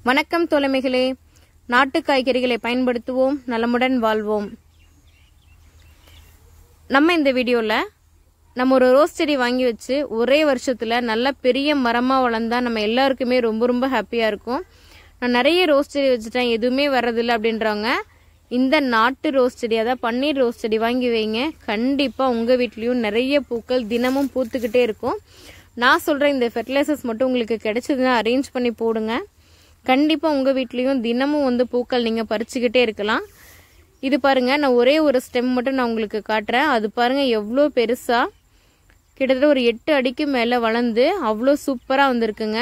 வணக்கம் தோழமைகளே நாட்டு காய்கறிகளை பயன்படுத்துவோம் நலமுடன் வாழ்வோம் நம்ம இந்த வீடியோவில் நம்ம ஒரு ரோஸ் செடி வாங்கி வச்சு ஒரே வருஷத்தில் நல்ல பெரிய மரமாக வளர்ந்தா நம்ம எல்லாருக்குமே ரொம்ப ரொம்ப ஹாப்பியாக இருக்கும் நான் நிறைய ரோஸ் செடி வச்சுட்டேன் எதுவுமே வர்றதில்லை அப்படின்றவங்க இந்த நாட்டு ரோஸ் செடி அதாவது பன்னீர் ரோஸ் செடி வாங்கி வைங்க கண்டிப்பாக உங்கள் வீட்லேயும் நிறைய பூக்கள் தினமும் பூத்துக்கிட்டே இருக்கும் நான் சொல்கிற இந்த ஃபெர்டிலைசர்ஸ் மட்டும் உங்களுக்கு கிடைச்சதுன்னா அரேஞ்ச் பண்ணி போடுங்க கண்டிப்பாக உங்கள் வீட்லேயும் தினமும் வந்து பூக்கள் நீங்கள் பறிச்சுக்கிட்டே இருக்கலாம் இது பாருங்க நான் ஒரே ஒரு ஸ்டெம் மட்டும் நான் உங்களுக்கு காட்டுறேன் அது பாருங்க எவ்வளோ பெருசாக கிட்டத்தட்ட ஒரு எட்டு அடிக்கு மேலே வளர்ந்து அவ்வளோ சூப்பராக வந்திருக்குங்க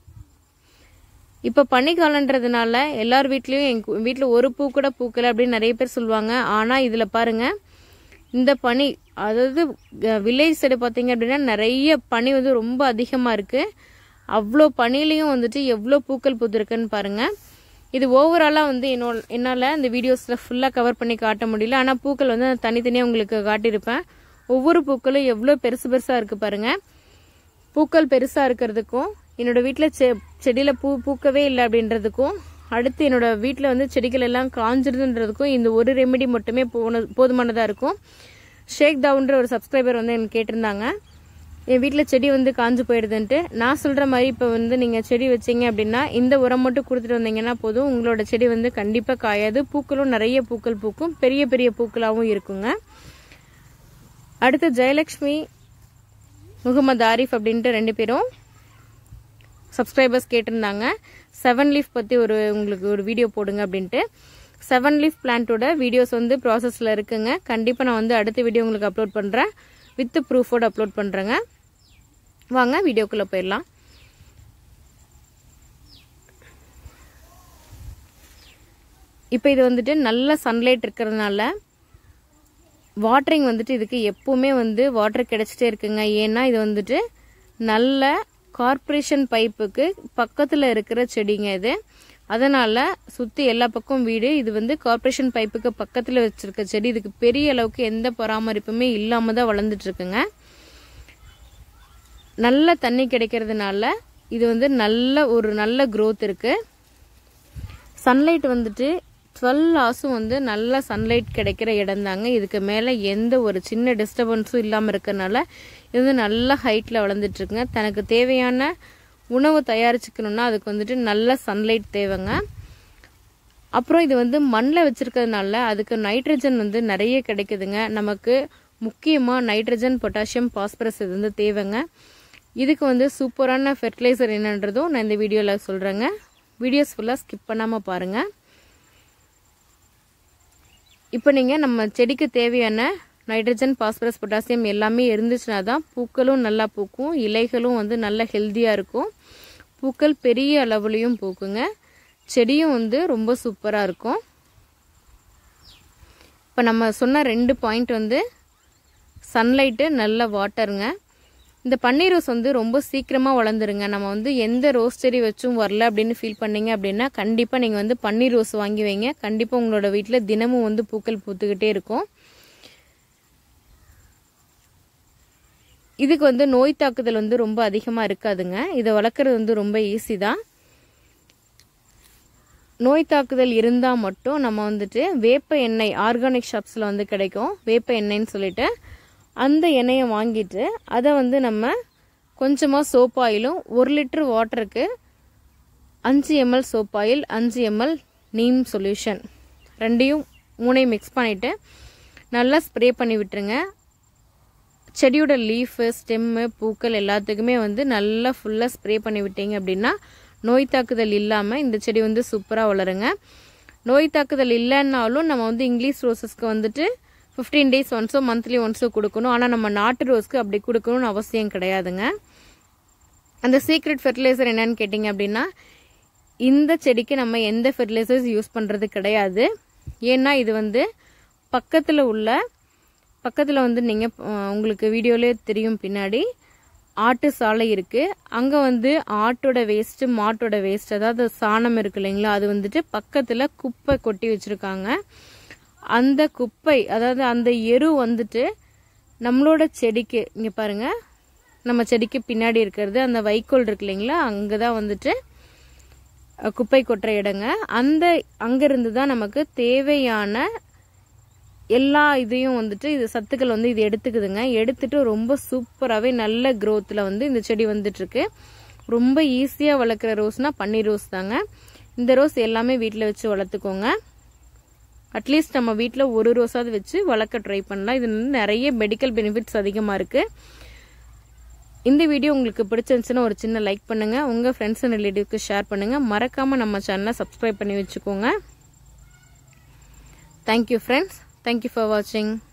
இப்போ பனிக்காலன்றதுனால எல்லார் வீட்லேயும் எங்கள் வீட்டில் ஒரு பூ கூட பூக்கலை அப்படின்னு நிறைய பேர் சொல்லுவாங்க ஆனால் இதில் பாருங்க இந்த பனி அதாவது வில்லேஜ் சைடு பார்த்தீங்க அப்படின்னா நிறைய பனி வந்து ரொம்ப அதிகமாக இருக்குது அவ்வளோ பனிலையும் வந்துட்டு எவ்வளோ பூக்கள் பூத்துருக்குன்னு பாருங்கள் இது ஓவராலாக வந்து என்னோட என்னால் இந்த வீடியோஸில் ஃபுல்லாக கவர் பண்ணி காட்ட முடியல ஆனால் பூக்கள் வந்து நான் தனித்தனியாக உங்களுக்கு காட்டியிருப்பேன் ஒவ்வொரு பூக்களும் எவ்வளோ பெருசு பெருசாக இருக்குது பாருங்கள் பூக்கள் பெருசாக இருக்கிறதுக்கும் என்னோட வீட்டில் செ செடியில் பூ பூக்கவே இல்லை அப்படின்றதுக்கும் அடுத்து என்னோட வீட்டில் வந்து செடிகள் எல்லாம் காஞ்சிருதுன்றதுக்கும் இந்த ஒரு ரெமெடி மட்டுமே போன போதுமானதாக இருக்கும் ஷேக் தவுன்ற ஒரு சப்ஸ்கிரைபர் வந்து எனக்கு கேட்டிருந்தாங்க என் வீட்டில் செடி வந்து காஞ்சு போயிடுதுன்ட்டு நான் சொல்கிற மாதிரி இப்போ வந்து நீங்கள் செடி வச்சீங்க அப்படின்னா இந்த உரம் மட்டும் கொடுத்துட்டு வந்தீங்கன்னா போதும் உங்களோட செடி வந்து கண்டிப்பாக காயாது பூக்களும் நிறைய பூக்கள் பூக்கும் பெரிய பெரிய பூக்களாகவும் இருக்குங்க அடுத்து ஜெயலக்ஷ்மி முகமது ஆரிஃப் அப்படின்ட்டு ரெண்டு பேரும் சப்ஸ்கிரைபர்ஸ் கேட்டிருந்தாங்க செவன் லீஃப் பற்றி ஒரு உங்களுக்கு ஒரு வீடியோ போடுங்க அப்படின்ட்டு செவன் லீஃப் பிளான்ட்டோட வீடியோஸ் வந்து ப்ராசஸில் இருக்குங்க கண்டிப்பாக நான் வந்து அடுத்த வீடியோ உங்களுக்கு அப்லோட் பண்ணுறேன் வித் ப்ரூஃபோடு அப்லோட் பண்ணுறேங்க வாங்க வீடியோக்குள்ளே போயிடலாம் இப்போ இது வந்துட்டு நல்ல சன்லைட் இருக்கிறதுனால வாட்டரிங் வந்துட்டு இதுக்கு எப்பவுமே வந்து வாட்டர் கிடைச்சிட்டே இருக்குங்க ஏன்னா இது வந்துட்டு நல்ல கார்பரேஷன் பைப்புக்கு பக்கத்தில் இருக்கிற செடிங்க இது அதனால சுற்றி எல்லா பக்கம் வீடு இது வந்து கார்பரேஷன் பைப்புக்கு பக்கத்தில் வச்சிருக்க செடி இதுக்கு பெரிய அளவுக்கு எந்த பராமரிப்புமே இல்லாமல் தான் வளர்ந்துட்டு இருக்குங்க நல்ல தண்ணி கிடைக்கிறதுனால இது வந்து நல்ல ஒரு நல்ல க்ரோத் இருக்கு சன்லைட் வந்துட்டு டுவெல் ஹவர்ஸும் வந்து நல்ல சன்லைட் கிடைக்கிற இடம் தாங்க இதுக்கு மேலே எந்த ஒரு சின்ன டிஸ்டர்பன்ஸும் இல்லாமல் இருக்கிறனால இது வந்து நல்ல ஹைட்டில் வளர்ந்துட்டு இருக்குங்க தனக்கு தேவையான உணவு தயாரிச்சுக்கணும்னா அதுக்கு வந்துட்டு நல்ல சன்லைட் தேவைங்க அப்புறம் இது வந்து மண்ணில் வச்சிருக்கிறதுனால அதுக்கு நைட்ரஜன் வந்து நிறைய கிடைக்குதுங்க நமக்கு முக்கியமாக நைட்ரஜன் பொட்டாசியம் பாஸ்பரஸ் இது வந்து தேவைங்க இதுக்கு வந்து சூப்பரான ஃபெர்டிலைசர் என்னன்றதும் நான் இந்த வீடியோவில் சொல்கிறேங்க வீடியோஸ் ஃபுல்லாக ஸ்கிப் பண்ணாமல் பாருங்கள் இப்போ நீங்கள் நம்ம செடிக்கு தேவையான நைட்ரஜன் பாஸ்பரஸ் பொட்டாசியம் எல்லாமே இருந்துச்சுன்னா தான் பூக்களும் நல்லா பூக்கும் இலைகளும் வந்து நல்ல ஹெல்த்தியாக இருக்கும் பூக்கள் பெரிய அளவுலையும் பூக்குங்க செடியும் வந்து ரொம்ப சூப்பராக இருக்கும் இப்போ நம்ம சொன்ன ரெண்டு பாயிண்ட் வந்து சன்லைட்டு நல்ல வாட்டருங்க இந்த பன்னீர் ரோஸ் வந்து ரொம்ப சீக்கிரமாக வளர்ந்துருங்க நம்ம வந்து எந்த ரோஸ் செடி வச்சும் வரல அப்படின்னு ஃபீல் பண்ணீங்க அப்படின்னா கண்டிப்பாக நீங்கள் வந்து பன்னீர் ரோஸ் வாங்கி வைங்க கண்டிப்பாக உங்களோட வீட்டில் தினமும் வந்து பூக்கள் பூத்துக்கிட்டே இருக்கும் இதுக்கு வந்து நோய் தாக்குதல் வந்து ரொம்ப அதிகமாக இருக்காதுங்க இதை வளர்க்குறது வந்து ரொம்ப ஈஸி தான் நோய் தாக்குதல் இருந்தால் மட்டும் நம்ம வந்துட்டு வேப்ப எண்ணெய் ஆர்கானிக் ஷாப்ஸில் வந்து கிடைக்கும் வேப்ப எண்ணெய்ன்னு சொல்லிட்டு அந்த எண்ணெயை வாங்கிட்டு அதை வந்து நம்ம கொஞ்சமாக சோப் ஆயிலும் ஒரு லிட்டர் வாட்டருக்கு அஞ்சு எம்எல் சோப் ஆயில் அஞ்சு எம்எல் நீம் சொல்யூஷன் ரெண்டையும் மூணையும் மிக்ஸ் பண்ணிவிட்டு நல்லா ஸ்ப்ரே பண்ணி விட்டுருங்க செடியோட லீஃபு ஸ்டெம்மு பூக்கள் எல்லாத்துக்குமே வந்து நல்லா ஃபுல்லாக ஸ்ப்ரே பண்ணி விட்டீங்க அப்படின்னா நோய் தாக்குதல் இல்லாமல் இந்த செடி வந்து சூப்பராக வளருங்க நோய் தாக்குதல் இல்லைன்னாலும் நம்ம வந்து இங்கிலீஷ் ரோசஸ்க்கு வந்துட்டு ஃபிஃப்டீன் டேஸ் ஒன்ஸோ மந்த்லி ஒன்ஸோ கொடுக்கணும் ஆனால் நம்ம நாட்டு ரோஸ்க்கு அப்படி கொடுக்கணும்னு அவசியம் கிடையாதுங்க அந்த சீக்ரெட் ஃபெர்டிலைசர் என்னன்னு கேட்டிங்க அப்படின்னா இந்த செடிக்கு நம்ம எந்த ஃபெர்டிலைசர்ஸ் யூஸ் பண்ணுறது கிடையாது ஏன்னா இது வந்து பக்கத்தில் உள்ள பக்கத்தில் வந்து நீங்கள் உங்களுக்கு வீடியோலேயே தெரியும் பின்னாடி ஆட்டு சாலை இருக்குது அங்கே வந்து ஆட்டோட வேஸ்ட்டு மாட்டோட வேஸ்ட் அதாவது சாணம் இருக்கு இல்லைங்களா அது வந்துட்டு பக்கத்தில் குப்பை கொட்டி வச்சுருக்காங்க அந்த குப்பை அதாவது அந்த எரு வந்துட்டு நம்மளோட செடிக்கு இங்கே பாருங்க நம்ம செடிக்கு பின்னாடி இருக்கிறது அந்த வைக்கோல் இருக்கு இல்லைங்களா அங்கே தான் வந்துட்டு அஹ், குப்பை கொட்டுற இடங்க அந்த அங்கிருந்து தான் நமக்கு தேவையான எல்லா இதையும் வந்துட்டு இது சத்துக்கள் வந்து இது எடுத்துக்குதுங்க எடுத்துட்டு ரொம்ப சூப்பராகவே நல்ல growthல வந்து இந்த செடி வந்துட்டு இருக்கு ரொம்ப ஈஸியாக வளர்க்குற ரோஸ்னா பன்னீர் ரோஸ் தாங்க இந்த ரோஸ் எல்லாமே வீட்டில் வச்சு வளர்த்துக்கோங்க அட்லீஸ்ட் நம்ம வீட்டில் ஒரு ரோஸாவது வச்சு வளர்க்க ட்ரை பண்ணலாம் இது வந்து நிறைய மெடிக்கல் பெனிஃபிட்ஸ் அதிகமாக இருக்குது இந்த வீடியோ உங்களுக்கு பிடிச்சிருந்துச்சுன்னா ஒரு சின்ன லைக் பண்ணுங்க உங்க ஃப்ரெண்ட்ஸ் அண்ட் ரிலேட்டிவ்க்கு ஷேர் பண்ணுங்க மறக்காம நம்ம சேனலை சப்ஸ்கிரைப் பண்ணி வச்சுக்கோங்க தேங்க்யூ ஃப்ரெண்ட்ஸ் தேங்க்யூ ஃபார் வாட்சிங்